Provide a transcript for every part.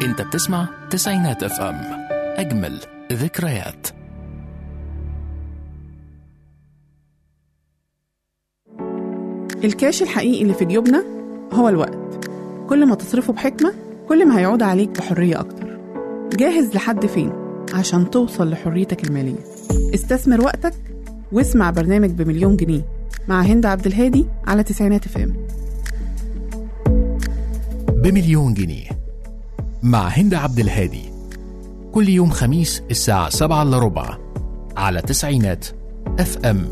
انت بتسمع تسعينات اف ام اجمل ذكريات الكاش الحقيقي اللي في جيوبنا هو الوقت كل ما تصرفه بحكمة كل ما هيعود عليك بحرية أكتر جاهز لحد فين عشان توصل لحريتك المالية استثمر وقتك واسمع برنامج بمليون جنيه مع هند عبد الهادي على تسعينات فام بمليون جنيه مع هند عبد الهادي كل يوم خميس الساعة سبعة إلا ربع على تسعينات اف ام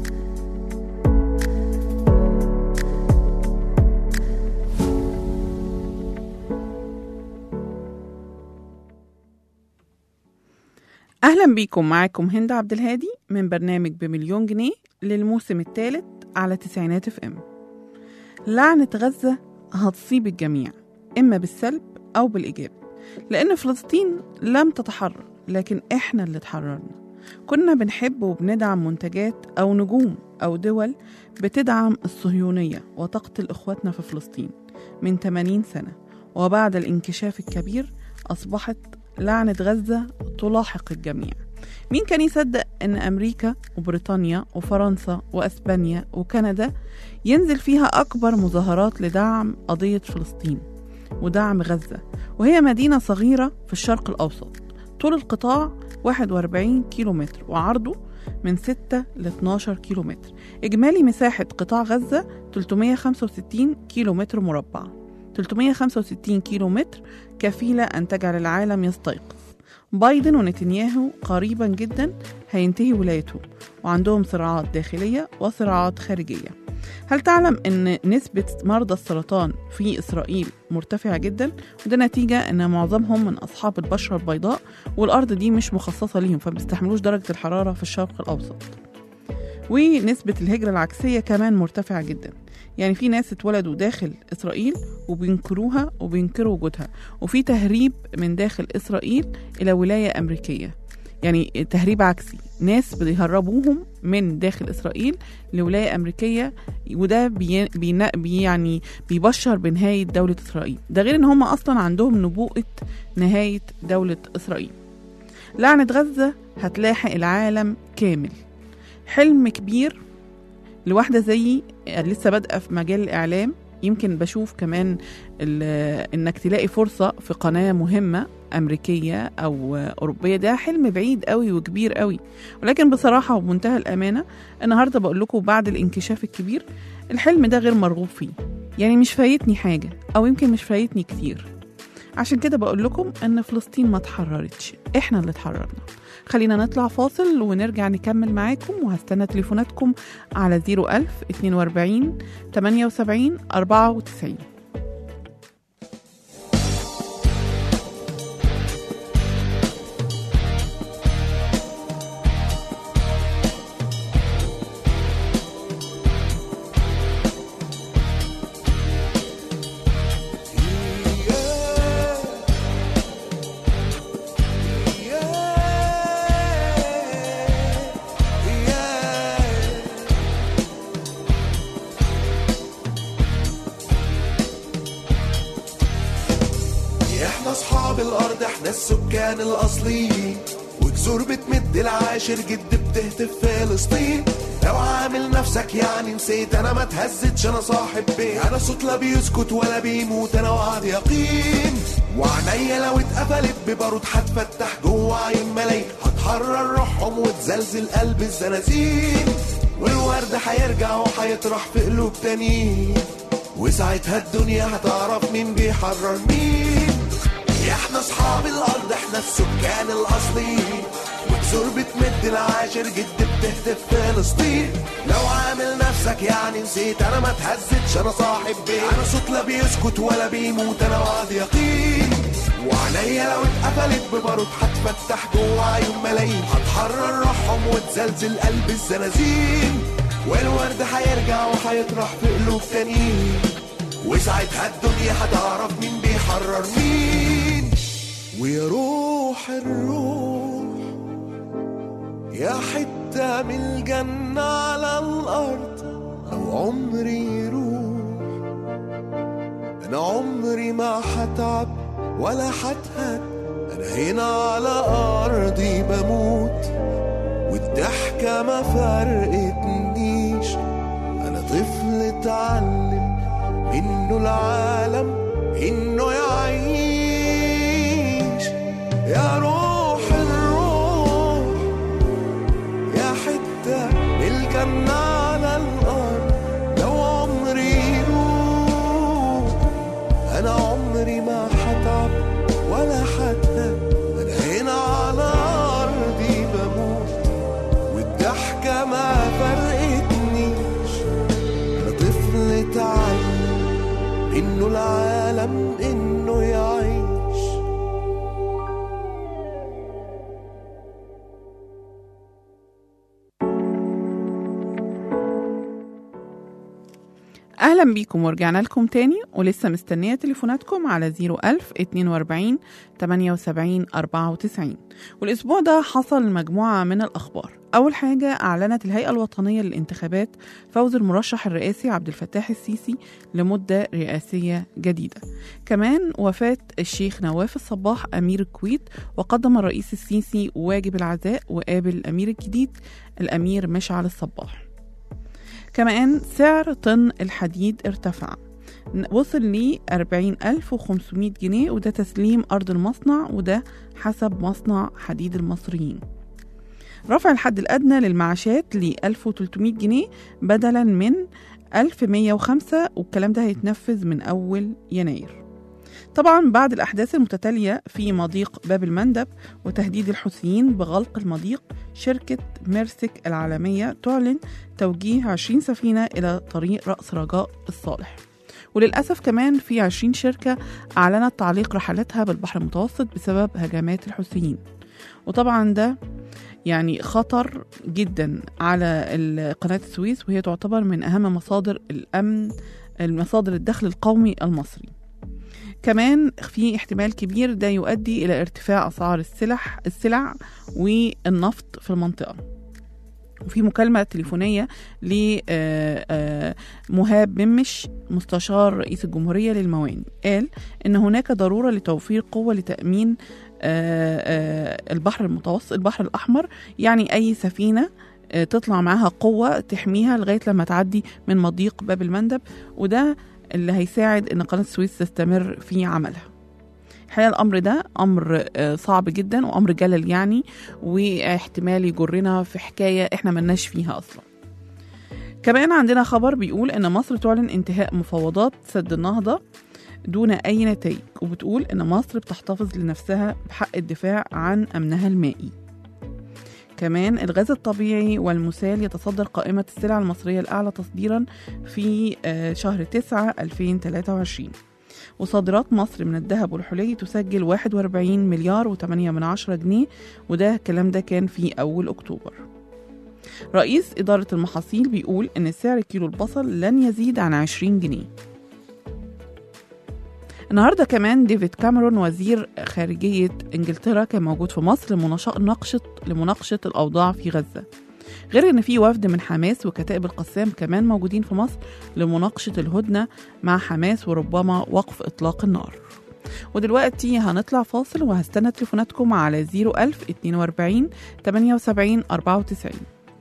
أهلا بيكم معاكم هند عبد الهادي من برنامج بمليون جنيه للموسم الثالث على تسعينات اف ام لعنة غزة هتصيب الجميع إما بالسلب أو بالإيجاب لأن فلسطين لم تتحرر لكن إحنا اللي اتحررنا كنا بنحب وبندعم منتجات أو نجوم أو دول بتدعم الصهيونية وتقتل إخواتنا في فلسطين من 80 سنة وبعد الانكشاف الكبير أصبحت لعنة غزة تلاحق الجميع مين كان يصدق أن أمريكا وبريطانيا وفرنسا وأسبانيا وكندا ينزل فيها أكبر مظاهرات لدعم قضية فلسطين ودعم غزة وهي مدينة صغيرة في الشرق الأوسط طول القطاع 41 كيلومتر وعرضه من 6 ل 12 كيلومتر إجمالي مساحة قطاع غزة 365 كيلومتر مربع 365 كيلومتر كفيلة أن تجعل العالم يستيقظ بايدن ونتنياهو قريبا جدا هينتهي ولايته وعندهم صراعات داخلية وصراعات خارجية هل تعلم أن نسبة مرضى السرطان في إسرائيل مرتفعة جدا وده نتيجة أن معظمهم من أصحاب البشرة البيضاء والأرض دي مش مخصصة ليهم فبيستحملوش درجة الحرارة في الشرق الأوسط ونسبة الهجرة العكسية كمان مرتفعة جدا يعني في ناس اتولدوا داخل إسرائيل وبينكروها وبينكروا وجودها وفي تهريب من داخل إسرائيل إلى ولاية أمريكية يعني تهريب عكسي ناس بيهربوهم من داخل إسرائيل لولاية أمريكية وده بي بي بي يعني بيبشر بنهاية دولة إسرائيل ده غير إن هم أصلا عندهم نبوءة نهاية دولة إسرائيل لعنة غزة هتلاحق العالم كامل حلم كبير لواحدة زيي لسه بادئة في مجال الإعلام يمكن بشوف كمان إنك تلاقي فرصة في قناة مهمة أمريكية أو أوروبية ده حلم بعيد قوي وكبير قوي ولكن بصراحة وبمنتهى الأمانة النهاردة بقول لكم بعد الانكشاف الكبير الحلم ده غير مرغوب فيه يعني مش فايتني حاجة أو يمكن مش فايتني كتير عشان كده بقول لكم ان فلسطين ما اتحررتش احنا اللي اتحررنا خلينا نطلع فاصل ونرجع نكمل معاكم وهستنى تليفوناتكم على 01000 42 78 94 احنا اصحاب الارض احنا السكان الاصليين وجذور بتمد العاشر جد بتهتف فلسطين لو عامل نفسك يعني نسيت انا ما تهزتش انا صاحب بيت انا صوت لا بيسكت ولا بيموت انا وعد يقين وعينيا لو اتقفلت ببارود هتفتح جوه عين ملايين هتحرر روحهم وتزلزل قلب الزنازين والورد هيرجع وهيطرح في قلوب تانيين وساعتها الدنيا هتعرف مين بيحرر مين احنا اصحاب الارض احنا السكان الاصليين وجذور بتمد العاشر جد بتهتف فلسطين لو عامل نفسك يعني نسيت انا ما تهزتش انا صاحب بيت انا صوت لا بيسكت ولا بيموت انا وعد يقين وعينيا لو اتقفلت ببارود هتفتح جوه عيون ملايين هتحرر روحهم وتزلزل قلب الزنازين والورد هيرجع وهيطرح في قلوب تانيين وساعتها الدنيا هتعرف مين بيحرر مين ويا روح الروح يا حتة من الجنة على الأرض لو عمري يروح أنا عمري ما هتعب ولا هتهد انا هنا على ارضي بموت والضحكة ما فرقتنيش انا طفل اتعلم منه العالم انه يعيش يا روح الروح يا حتة من الجنة على الأرض لو عمري يروح أنا عمري ما هتعب ولا هتهب أنا هنا على أرضي بموت والضحكة ما فرقتنيش أنا طفل اتعلم إنه العالم إنه يعيش أهلا بيكم ورجعنا لكم تاني ولسه مستنية تليفوناتكم على 01000 42 78 94 والأسبوع ده حصل مجموعة من الأخبار أول حاجة أعلنت الهيئة الوطنية للانتخابات فوز المرشح الرئاسي عبد الفتاح السيسي لمدة رئاسية جديدة كمان وفاة الشيخ نواف الصباح أمير الكويت وقدم الرئيس السيسي واجب العزاء وقابل الأمير الجديد الأمير مشعل الصباح كمان سعر طن الحديد ارتفع وصل ل 40500 جنيه وده تسليم أرض المصنع وده حسب مصنع حديد المصريين رفع الحد الأدنى للمعاشات ل 1300 جنيه بدلا من 1105 والكلام ده هيتنفذ من أول يناير طبعا بعد الأحداث المتتالية في مضيق باب المندب وتهديد الحوثيين بغلق المضيق شركة ميرسك العالمية تعلن توجيه 20 سفينة إلى طريق رأس رجاء الصالح وللأسف كمان في 20 شركة أعلنت تعليق رحلاتها بالبحر المتوسط بسبب هجمات الحوثيين وطبعا ده يعني خطر جدا على ال- قناة السويس وهي تعتبر من أهم مصادر الأمن المصادر الدخل القومي المصري كمان في احتمال كبير ده يؤدي إلى ارتفاع أسعار السلح السلع والنفط في المنطقة وفي مكالمة تليفونية لمهاب ممش مستشار رئيس الجمهورية للمواني قال إن هناك ضرورة لتوفير قوة لتأمين آه، آه، البحر المتوسط البحر الأحمر يعني أي سفينة آه، تطلع معاها قوة تحميها لغاية لما تعدي من مضيق باب المندب وده اللي هيساعد ان قناه السويس تستمر في عملها الحقيقه الامر ده امر آه، صعب جدا وامر جلل يعني واحتمال يجرنا في حكايه احنا ملناش فيها اصلا كمان عندنا خبر بيقول ان مصر تعلن انتهاء مفاوضات سد النهضه دون اي نتائج وبتقول ان مصر بتحتفظ لنفسها بحق الدفاع عن امنها المائي كمان الغاز الطبيعي والمسال يتصدر قائمة السلع المصرية الأعلى تصديرا في آه، شهر 9 2023 وصادرات مصر من الذهب والحلي تسجل 41 مليار و8 من عشرة جنيه وده الكلام ده كان في أول أكتوبر رئيس إدارة المحاصيل بيقول إن سعر كيلو البصل لن يزيد عن 20 جنيه النهارده كمان ديفيد كاميرون وزير خارجية إنجلترا كان موجود في مصر لمناقشة لمناقشة الأوضاع في غزة غير إن في وفد من حماس وكتائب القسام كمان موجودين في مصر لمناقشة الهدنة مع حماس وربما وقف إطلاق النار ودلوقتي هنطلع فاصل وهستنى تليفوناتكم على 01000 42 78 94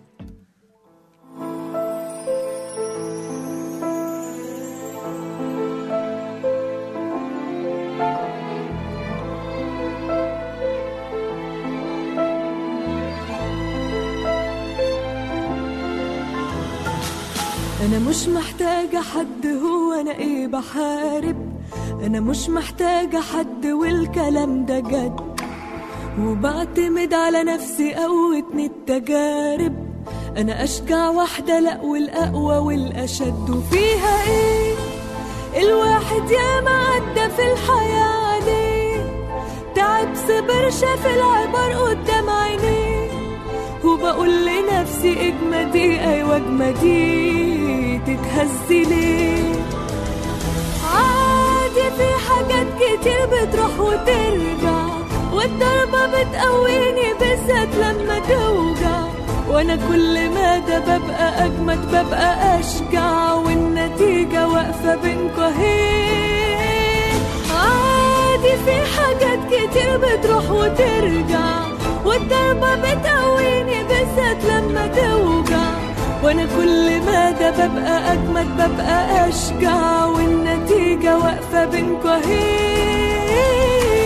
أنا مش محتاجة حد هو أنا إيه بحارب أنا مش محتاجة حد والكلام ده جد وبعتمد على نفسي قوتني التجارب أنا أشجع واحدة لأ والأقوى والأشد وفيها إيه الواحد ياما عدى في الحياة عليه تعب صبر شاف العبر قدام عينيه وبقول لنفسي اجمدي ايوه اجمدي تتهزي ليه عادي في حاجات كتير بتروح وترجع والضربة بتقويني بالذات لما توجع وانا كل ما ده ببقى اجمد ببقى اشجع والنتيجة واقفة بينكوا اهي عادي في بتروح وترجع والضربة بتقويني بالذات لما توجع وانا كل مدى ببقى اجمد ببقى اشجع والنتيجة واقفة بينكوا اهي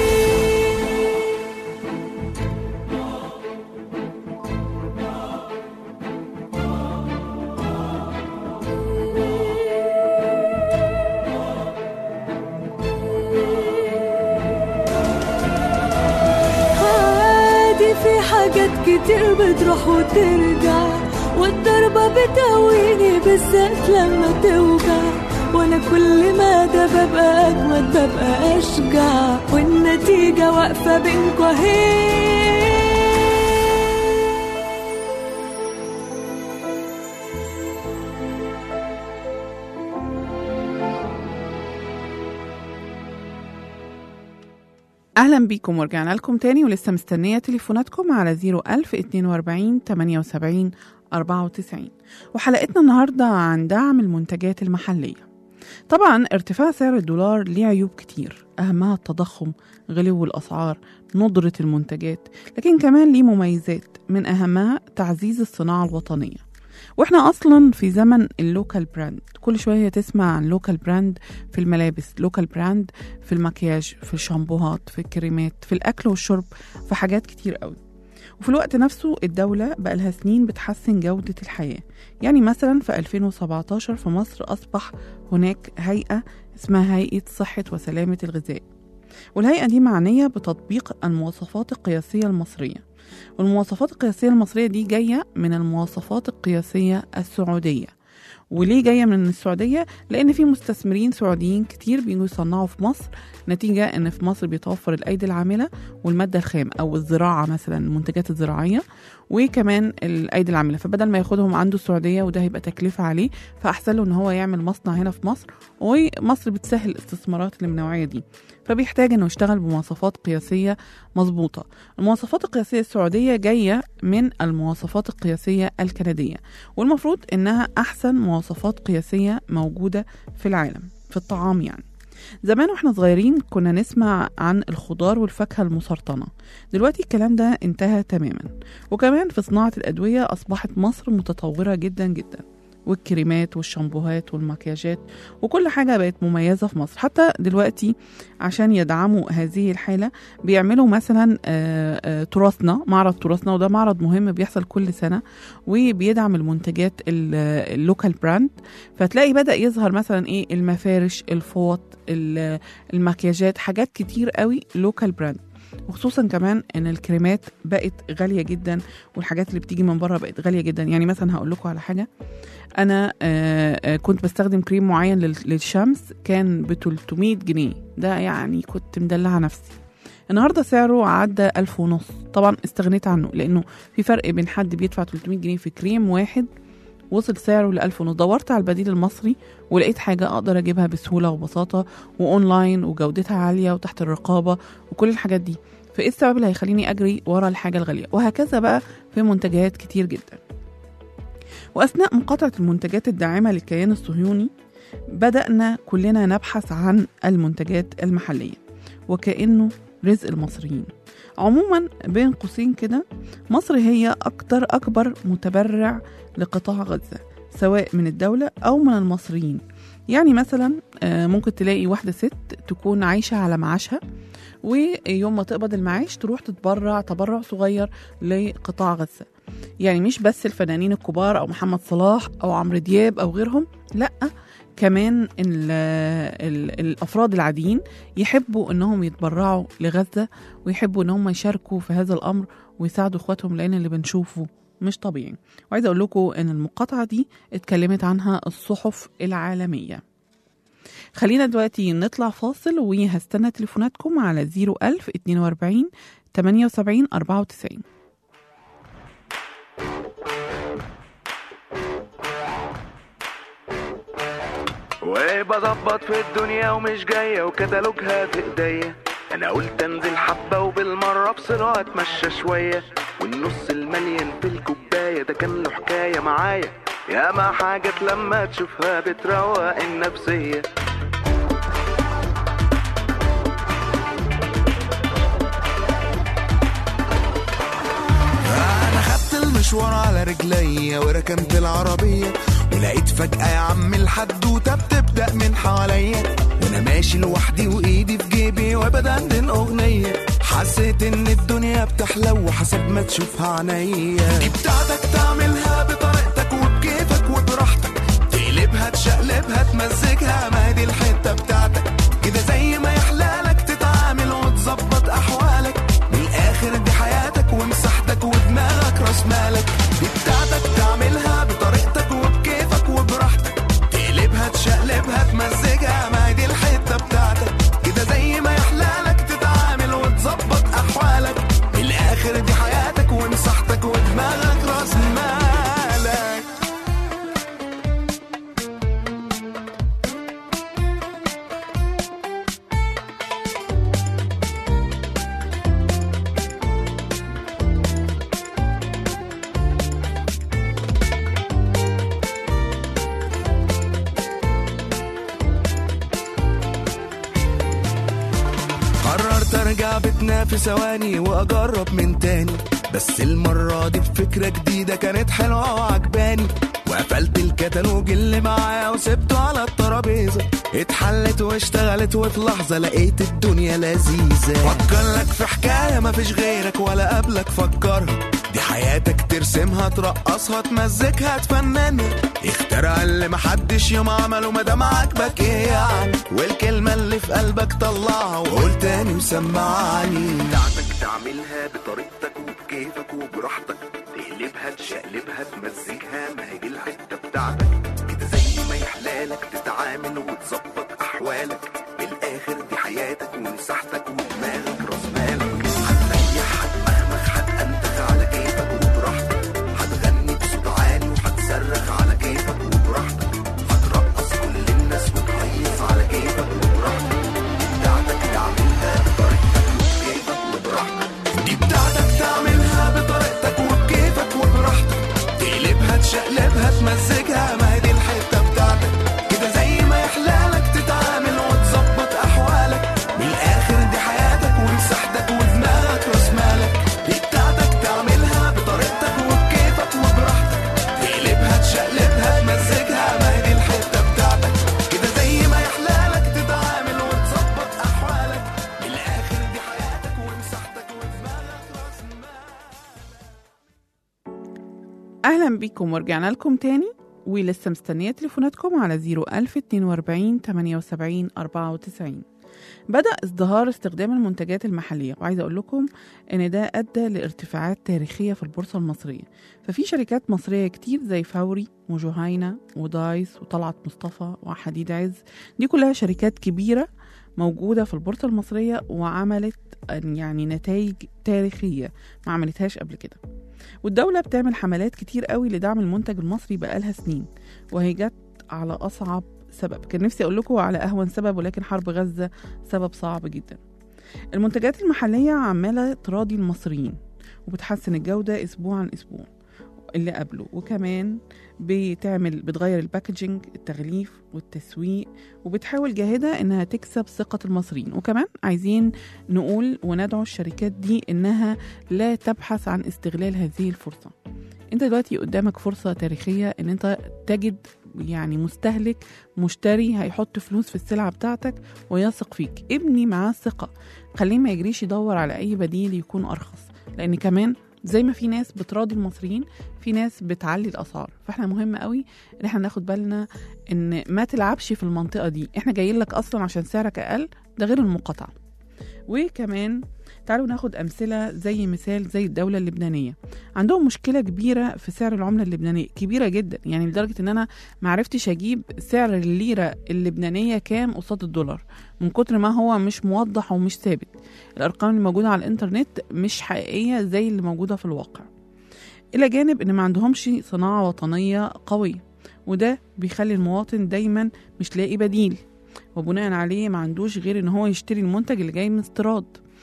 عادي في حاجات كتير بتروح وترجع والضربة بتقويني بالذات لما توجع وانا كل مدى ببقى اجمد ببقى اشجع والنتيجة واقفة بينكوا اهي أهلا بيكم ورجعنا لكم تاني ولسه مستنية تليفوناتكم على 01000 42 78 94 وحلقتنا النهاردة عن دعم المنتجات المحلية طبعا ارتفاع سعر الدولار ليه عيوب كتير أهمها التضخم غلو الأسعار ندرة المنتجات لكن كمان ليه مميزات من أهمها تعزيز الصناعة الوطنية واحنا اصلا في زمن اللوكال براند كل شويه تسمع عن لوكال براند في الملابس لوكال براند في المكياج في الشامبوهات في الكريمات في الاكل والشرب في حاجات كتير قوي وفي الوقت نفسه الدولة بقى لها سنين بتحسن جودة الحياة يعني مثلا في 2017 في مصر أصبح هناك هيئة اسمها هيئة صحة وسلامة الغذاء والهيئة دي معنية بتطبيق المواصفات القياسية المصرية والمواصفات القياسية المصرية دي جاية من المواصفات القياسية السعودية وليه جاية من السعودية؟ لأن في مستثمرين سعوديين كتير بيجوا يصنعوا في مصر نتيجة إن في مصر بيتوفر الأيدي العاملة والمادة الخام أو الزراعة مثلا المنتجات الزراعية وكمان الأيدي العاملة فبدل ما ياخدهم عنده السعودية وده هيبقى تكلفة عليه فأحسن له إن هو يعمل مصنع هنا في مصر ومصر بتسهل الاستثمارات اللي من النوعية دي فبيحتاج إنه يشتغل بمواصفات قياسية مظبوطة المواصفات القياسية السعودية جاية من المواصفات القياسية الكندية والمفروض إنها أحسن مواصفات قياسية موجودة في العالم في الطعام يعني زمان واحنا صغيرين كنا نسمع عن الخضار والفاكهة المسرطنة دلوقتي الكلام ده انتهى تماما وكمان في صناعة الأدوية أصبحت مصر متطورة جدا جدا والكريمات والشامبوهات والمكياجات وكل حاجة بقت مميزة في مصر حتى دلوقتي عشان يدعموا هذه الحالة بيعملوا مثلا آه، آه، تراثنا معرض تراثنا وده معرض مهم بيحصل كل سنة وبيدعم المنتجات ال- اللوكال براند فتلاقي بدأ يظهر مثلا ايه المفارش الفوط ال- المكياجات حاجات كتير قوي لوكال براند وخصوصا كمان ان الكريمات بقت غاليه جدا والحاجات اللي بتيجي من بره بقت غاليه جدا يعني مثلا هقول لكم على حاجه انا آه، آه، كنت بستخدم كريم معين لل- للشمس كان ب 300 جنيه ده يعني كنت مدلعه نفسي النهارده سعره عدى ألف ونص طبعا استغنيت عنه لانه في فرق بين حد بيدفع 300 جنيه في كريم واحد وصل سعره ل 1000 ونص دورت على البديل المصري ولقيت حاجة أقدر أجيبها بسهولة وبساطة وأونلاين وجودتها عالية وتحت الرقابة وكل الحاجات دي فإيه السبب اللي هيخليني أجري ورا الحاجة الغالية وهكذا بقى في منتجات كتير جدا وأثناء مقاطعة المنتجات الداعمة للكيان الصهيوني بدأنا كلنا نبحث عن المنتجات المحلية وكأنه رزق المصريين عموما بين قوسين كده مصر هي أكتر أكبر متبرع لقطاع غزة سواء من الدولة أو من المصريين يعني مثلا آه، ممكن تلاقي واحدة ست تكون عايشة على معاشها ويوم ما تقبض المعاش تروح تتبرع تبرع صغير لقطاع غزة يعني مش بس الفنانين الكبار أو محمد صلاح أو عمرو دياب أو غيرهم لأ كمان ال ال الأفراد العاديين يحبوا إنهم يتبرعوا لغزة ويحبوا إنهم يشاركوا في هذا الأمر ويساعدوا إخواتهم لأن اللي بنشوفه مش طبيعي وعايزة أقول لكم إن المقاطعة دي اتكلمت عنها الصحف العالمية خلينا دلوقتي نطلع فاصل وهستنى تليفوناتكم على 01000 42 78 94 وبظبط في الدنيا ومش جاية وكتالوجها في ايديا انا قلت انزل حبة وبالمرة افصل واتمشى شوية والنص المليان في الكوباية ده كان له حكاية معايا ياما حاجات لما تشوفها بتروق النفسية رجليا وركنت العربية ولقيت فجأة يا عم الحدوتة بتبدأ من حواليا وانا ماشي لوحدي وايدي في جيبي وبدندن اغنية حسيت ان الدنيا بتحلو حسب ما تشوفها عينيا دي بتاعتك تعملها بطريقتك وبكيفك وبراحتك تقلبها تشقلبها تمزجها ما هي دي الحتة بتاعتك كده زي ما يحلالك تتعامل وتظبط احوالك من الاخر دي حياتك ومساحتك ودماغك راس مالك دي بتاعتك تعملها بطريقتك وبكيفك وبراحتك تقلبها تشقلبها تمزجها ما هي دي الحتة بتاعتك كده زي ما يحلالك تتعامل وتظبط احوالك من الاخر دي حياتك ومساحتك ودماغك راس مالك قررت ارجع بيتنا في ثواني واجرب من تاني بس المرة دي بفكرة جديدة كانت حلوة وعجباني وقفلت الكتالوج اللي معايا وسبته على الترابيزة اتحلت واشتغلت وفي لحظة لقيت الدنيا لذيذة فكر لك في حكاية مفيش غيرك ولا قبلك فكرها دي حياتك ترسمها ترقصها تمزجها تفننها اخترع اللي محدش يوم عمله مادام عاجبك ايه يعني والكلمة اللي في قلبك طلعها وقول تاني وسمعني بتاعتك تعملها بطريقتك وبكيفك وبراحتك تقلبها تشقلبها تمزجها ما هي دي الحته بتاعتك كده زي ما يحلالك تتعامل وتظبط احوالك بالاخر دي حياتك ومساحتك ودماغك راس مالك هتريح هتمهمخ هتأنتخ على كيفك وبراحتك هتغني بصوت عالي وهتصرخ على كيفك وبراحتك هترقص كل الناس وتهيص على كيفك وبراحتك بتاعتك تعملها بطريقتك وبكيفك وبراحتك دي بتاعتك تعملها بطريقتك وبكيفك وبراحتك تقلبها تشقلبها تمزجها ما هي دي الحتة بتاعتك كده زي ما يحلالك تتعامل وتظبط أحوالك من الآخر دي حياتك ومساحتك ودماغك راس مالك دي بتاعتك تعملها بطريقتك وبكيفك وبراحتك تقلبها تشقلبها تمزجها ما هي دي الحتة بتاعتك كده زي ما يحلالك تتعامل وتظبط أحوالك من الآخر دي حياتك ومساحتك ودماغك راس مالك أهلا بيكم ورجعنا لكم تاني ولسه مستنية تليفوناتكم على 01042 78 94 بدأ ازدهار استخدام المنتجات المحلية وعايزة أقول لكم إن ده أدى لارتفاعات تاريخية في البورصة المصرية ففي شركات مصرية كتير زي فوري وجهينة ودايس وطلعت مصطفى وحديد عز دي كلها شركات كبيرة موجودة في البورصة المصرية وعملت يعني نتائج تاريخية ما عملتهاش قبل كده والدولة بتعمل حملات كتير قوي لدعم المنتج المصري بقالها سنين وهي جت على أصعب سبب كان نفسي أقول لكم على أهون سبب ولكن حرب غزة سبب صعب جدا المنتجات المحلية عمالة تراضي المصريين وبتحسن الجودة أسبوع عن أسبوع اللي قبله وكمان بتعمل بتغير الباكجينج التغليف والتسويق وبتحاول جاهدة إنها تكسب ثقة المصريين وكمان عايزين نقول وندعو الشركات دي إنها لا تبحث عن استغلال هذه الفرصة انت دلوقتي قدامك فرصة تاريخية ان انت تجد يعني مستهلك مشتري هيحط فلوس في السلعة بتاعتك ويثق فيك ابني معاه ثقة خليه ما يجريش يدور على اي بديل يكون ارخص لان كمان زي ما في ناس بتراضي المصريين في ناس بتعلي الاسعار فاحنا مهم قوي ان احنا ناخد بالنا ان ما تلعبش في المنطقة دي احنا جايين لك اصلا عشان سعرك اقل ده غير المقاطعة وكمان تعالوا ناخد أمثلة زي مثال زي الدولة اللبنانية عندهم مشكلة كبيرة في سعر العملة اللبنانية كبيرة جدا يعني لدرجة إن أنا معرفتش أجيب سعر الليرة اللبنانية كام قصاد الدولار من كتر ما هو مش موضح ومش ثابت الأرقام اللي موجودة على الإنترنت مش حقيقية زي اللي موجودة في الواقع إلى جانب إن ما عندهمش صناعة وطنية قوية وده بيخلي المواطن دايما مش لاقي بديل وبناء عليه ما عندوش غير ان هو يشتري المنتج اللي جاي من استيراد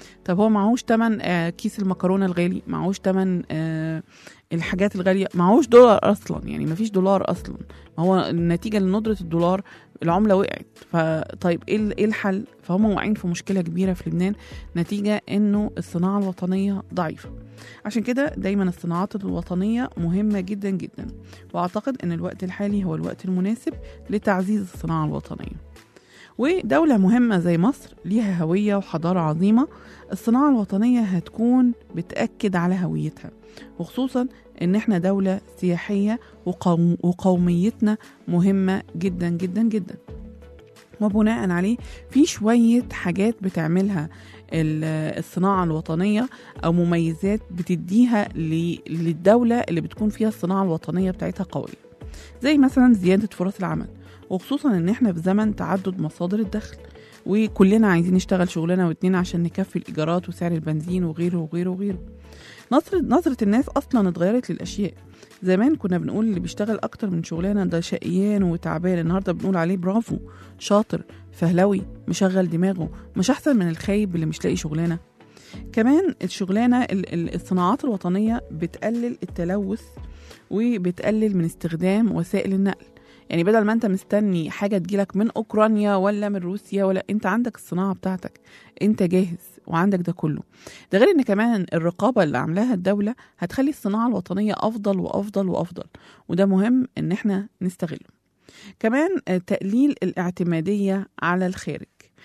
طب هو معهوش تمن آه، كيس المكرونه الغالي معهوش تمن آه، الحاجات الغاليه معهوش دولار اصلا يعني مفيش دولار اصلا ما هو النتيجه لندره الدولار العمله وقعت فطيب ايه ال- ايه الحل فهم واقعين في مشكله كبيره في لبنان نتيجه انه الصناعه الوطنيه ضعيفه عشان كده دايما الصناعات الوطنيه مهمه جدا جدا واعتقد ان الوقت الحالي هو الوقت المناسب لتعزيز الصناعه الوطنيه ودولة مهمة زي مصر ليها هوية وحضارة عظيمة الصناعة الوطنية هتكون بتأكد على هويتها وخصوصا ان احنا دولة سياحية وقوم وقوميتنا مهمة جدا جدا جدا وبناء عليه في شوية حاجات بتعملها ال- الصناعة الوطنية أو مميزات بتديها ل- للدولة اللي بتكون فيها الصناعة الوطنية بتاعتها قوية زي مثلا زيادة فرص العمل وخصوصا ان احنا في زمن تعدد مصادر الدخل وكلنا عايزين نشتغل شغلنا واتنين عشان نكفي الايجارات وسعر البنزين وغيره وغيره وغيره نظرة نظرة الناس اصلا اتغيرت للاشياء زمان كنا بنقول اللي بيشتغل اكتر من شغلانه ده شقيان وتعبان النهارده بنقول عليه برافو شاطر فهلوي مشغل دماغه مش احسن من الخايب اللي مش لاقي شغلانه كمان الشغلانه ال- ال- الصناعات الوطنيه بتقلل التلوث وبتقلل من استخدام وسائل النقل يعني بدل ما انت مستني حاجه تجيلك من اوكرانيا ولا من روسيا ولا انت عندك الصناعه بتاعتك انت جاهز وعندك ده كله ده غير ان كمان الرقابه اللي عاملاها الدوله هتخلي الصناعه الوطنيه افضل وافضل وافضل وده مهم ان احنا نستغله كمان آه، تقليل الاعتماديه على الخارج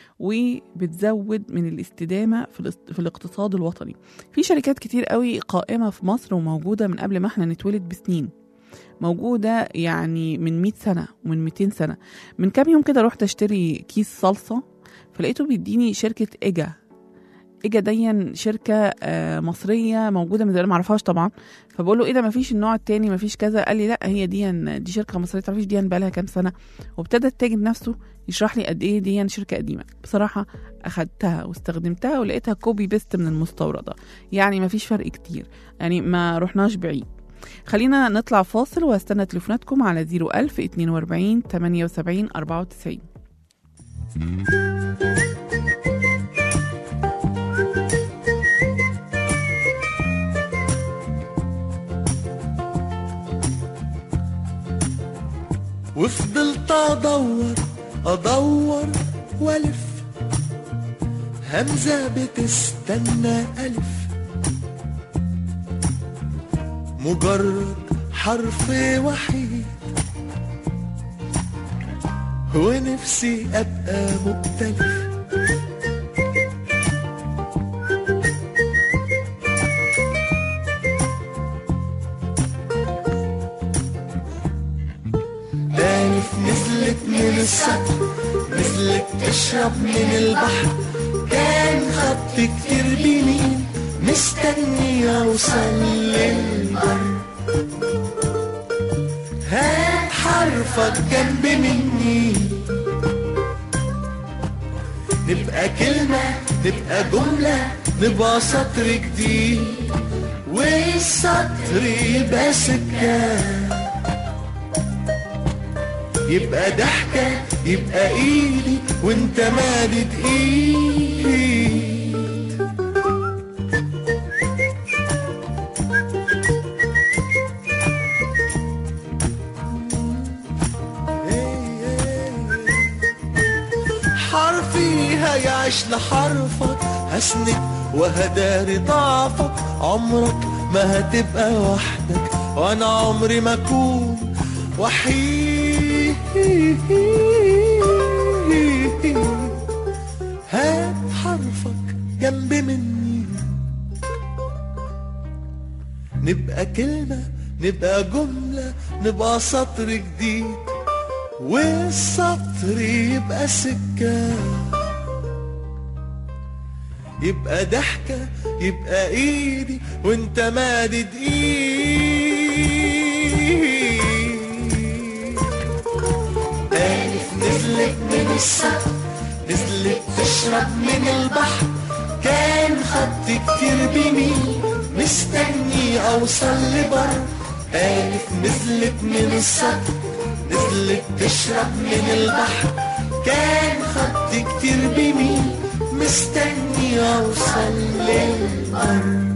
وبتزود من الاستدامه في, الاست- في الاقتصاد الوطني في شركات كتير قوي قائمه في مصر وموجوده من قبل ما احنا نتولد بسنين موجودة يعني من 100 سنة ومن 200 سنة من كام يوم كده رحت اشتري كيس صلصة فلقيته بيديني شركة إيجا إيجا ديا شركة آه، مصرية موجودة من زمان معرفهاش طبعا فبقول له ايه ده مفيش النوع التاني مفيش كذا قال لي لا هي دي دي شركة مصرية تعرفيش دي بقالها كام سنة وابتدى التاجر نفسه يشرح لي قد ايه دي شركة قديمة بصراحة اخدتها واستخدمتها ولقيتها كوبي بيست من المستوردة يعني مفيش فرق كتير يعني ما رحناش بعيد خلينا نطلع فاصل واستنى تليفوناتكم على 01000 42 78 94 وفضلت ادور ادور والف همزة بتستنى الف مجرد حرف وحيد ونفسي ابقى مختلف ألف نزلت من السطح نزلت تشرب من البحر كان خط كتير بيمين مستني أوصل للبر هات حرفك جنب مني نبقى كلمة نبقى جملة نبقى سطر جديد والسطر يبقى سكة يبقى ضحكة يبقى ايدي وانت مادد ايد حرفي هيعيش لحرفك هسند وهداري ضعفك عمرك ما هتبقى وحدك وانا عمري ما اكون وحيد هات حرفك جنب مني نبقى كلمة نبقى جملة نبقى سطر جديد والسطر يبقى سكة يبقى ضحكة يبقى ايدي وانت مادد ايد ألف نزلت من السقف نزلت تشرب من البحر كان خط كتير بيميل مستني اوصل لبر ألف نزلت من السقف نزلت تشرب من البحر كان خط كتير بيميل مستني اوصل للارض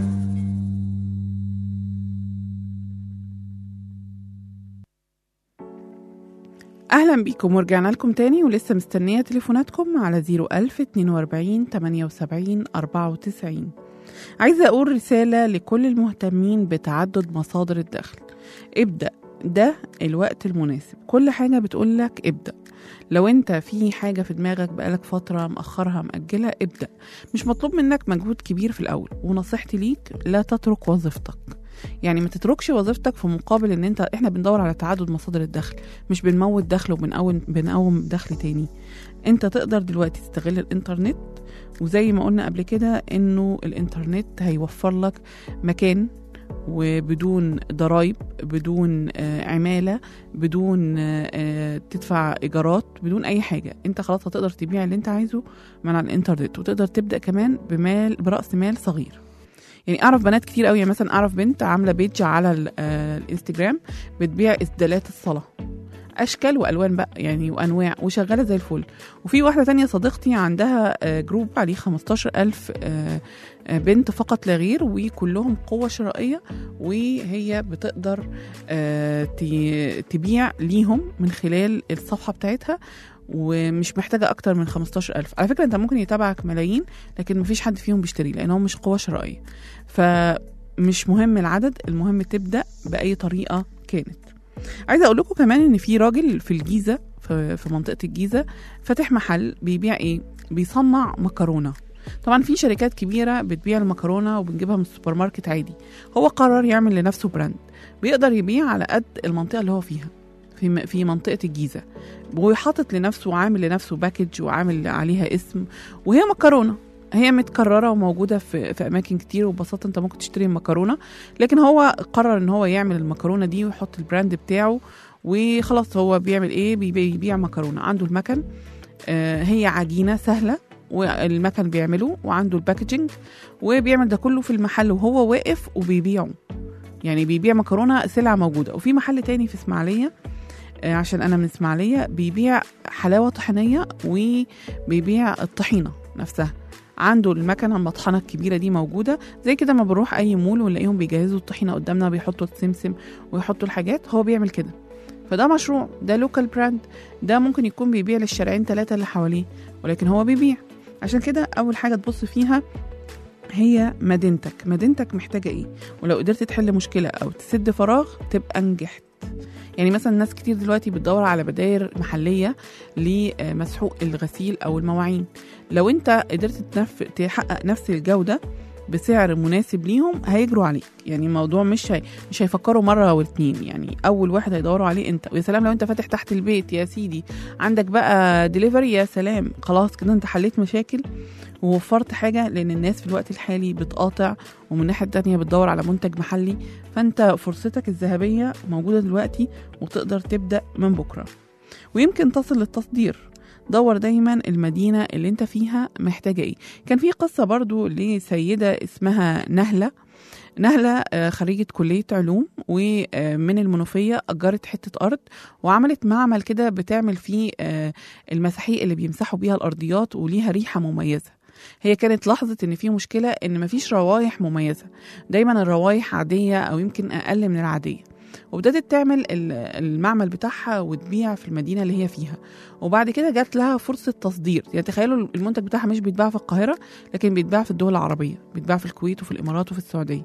اهلا بيكم ورجعنا لكم تاني ولسه مستنيه تليفوناتكم على 01000 42 78 94 عايزه اقول رساله لكل المهتمين بتعدد مصادر الدخل ابدا ده الوقت المناسب كل حاجه بتقولك ابدا لو انت في حاجه في دماغك بقالك فتره مأخرها مأجلها ابدا مش مطلوب منك مجهود كبير في الاول ونصيحتي ليك لا تترك وظيفتك يعني ما تتركش وظيفتك في مقابل ان انت احنا بندور على تعدد مصادر الدخل مش بنموت دخل وبنقوم بنقوم دخل تاني انت تقدر دلوقتي تستغل الانترنت وزي ما قلنا قبل كده انه الانترنت هيوفر لك مكان وبدون ضرائب بدون آه، عمالة بدون آه، آه، تدفع إيجارات بدون أي حاجة أنت خلاص هتقدر تبيع اللي أنت عايزه من على الإنترنت وتقدر تبدأ كمان بمال برأس مال صغير يعني اعرف بنات كتير قوي يعني مثلا اعرف بنت عامله بيج على ال- آه، الانستجرام بتبيع اسدالات الصلاه اشكال والوان بقى يعني وانواع وشغاله زي الفل وفي واحده تانية صديقتي عندها آه، جروب عليه 15000 آه، آه، بنت فقط لا غير وكلهم قوه شرائيه وهي بتقدر آه، ت- تبيع ليهم من خلال الصفحه بتاعتها ومش محتاجه اكتر من 15000 على فكره انت ممكن يتابعك ملايين لكن مفيش حد فيهم بيشتري لانهم مش قوه شرائيه فمش مهم العدد المهم تبدا باي طريقه كانت عايزه اقول لكم كمان ان في راجل في الجيزه في في منطقه الجيزه فاتح محل بيبيع ايه بيصنع مكرونه طبعا في شركات كبيره بتبيع المكرونه وبنجيبها من السوبر ماركت عادي هو قرر يعمل لنفسه براند بيقدر يبيع على قد المنطقه اللي هو فيها في م- في منطقه الجيزه وحاطط لنفسه وعامل لنفسه باكج وعامل عليها اسم وهي مكرونه هي متكرره وموجوده في في اماكن كتير وببساطه انت ممكن تشتري المكرونه لكن هو قرر ان هو يعمل المكرونه دي ويحط البراند بتاعه وخلاص هو بيعمل ايه بيبي- بيبيع مكرونه عنده المكن آه هي عجينه سهله والمكن بيعمله وعنده الباكجينج وبيعمل ده كله في المحل وهو واقف وبيبيعه يعني بيبيع مكرونه سلعه موجوده وفي محل تاني في اسماعيليه آه، عشان انا من اسماعيليه بيبيع حلاوه طحينيه وبيبيع الطحينه نفسها عنده المكنه المطحنه الكبيره دي موجوده زي كده ما بنروح اي مول ونلاقيهم بيجهزوا الطحينه قدامنا بيحطوا السمسم ويحطوا الحاجات هو بيعمل كده فده مشروع ده لوكال براند ده ممكن يكون بيبيع للشارعين ثلاثه اللي حواليه ولكن هو بيبيع عشان كده اول حاجه تبص فيها هي مدينتك مدينتك محتاجه ايه ولو قدرت تحل مشكله او تسد فراغ تبقى نجحت يعني مثلا ناس كتير دلوقتي بتدور على بدائل محليه لمسحوق الغسيل او المواعين لو انت قدرت تنف... تحقق نفس الجوده بسعر مناسب ليهم هيجروا عليك يعني الموضوع مش هي... مش هيفكروا مره او اتنين يعني اول واحد هيدوروا عليه انت ويا سلام لو انت فاتح تحت البيت يا سيدي عندك بقى ديليفري يا سلام خلاص كده انت حليت مشاكل ووفرت حاجه لان الناس في الوقت الحالي بتقاطع ومن الناحيه التانيه بتدور على منتج محلي فانت فرصتك الذهبيه موجوده دلوقتي وتقدر تبدا من بكره ويمكن تصل للتصدير دور دايما المدينة اللي انت فيها محتاجة ايه كان في قصة برضو لسيدة اسمها نهلة نهلة آه، خريجة كلية علوم ومن المنوفية أجرت حتة أرض وعملت معمل كده بتعمل فيه آه، المساحيق اللي بيمسحوا بيها الأرضيات وليها ريحة مميزة هي كانت لاحظت ان في مشكله ان مفيش روايح مميزه دايما الروايح عاديه او يمكن اقل من العاديه وابتدت تعمل ال- المعمل بتاعها وتبيع في المدينه اللي هي فيها وبعد كده جات لها فرصه تصدير يعني تخيلوا المنتج بتاعها مش بيتباع في القاهره لكن بيتباع في الدول العربيه بيتباع في الكويت وفي الامارات وفي السعوديه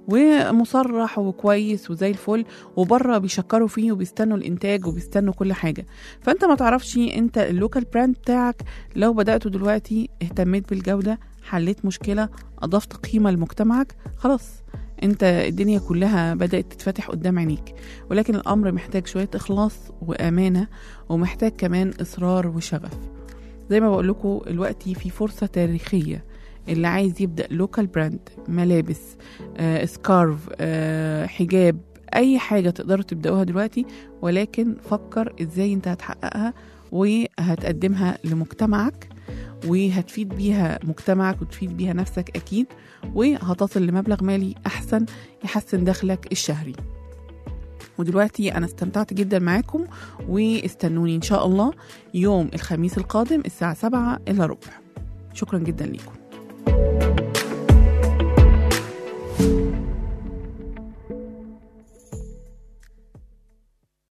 ومصرح وكويس وزي الفل وبره بيشكروا فيه وبيستنوا الانتاج وبيستنوا كل حاجه فانت ما تعرفش انت اللوكال براند بتاعك لو بدأته دلوقتي اهتميت بالجودة حليت مشكلة أضفت قيمة لمجتمعك خلاص انت الدنيا كلها بدأت تتفتح قدام عينيك ولكن الأمر محتاج شوية إخلاص وأمانة ومحتاج كمان إصرار وشغف زي ما بقول لكم دلوقتي في فرصة تاريخية اللي عايز يبدأ لوكال براند ملابس آه، سكارف آه، حجاب أي حاجة تقدروا تبدأوها دلوقتي ولكن فكر إزاي أنت هتحققها وهتقدمها لمجتمعك وهتفيد بيها مجتمعك وتفيد بيها نفسك أكيد وهتصل لمبلغ مالي أحسن يحسن دخلك الشهري ودلوقتي أنا استمتعت جدا معاكم واستنوني إن شاء الله يوم الخميس القادم الساعة سبعة إلا ربع شكرا جدا ليكم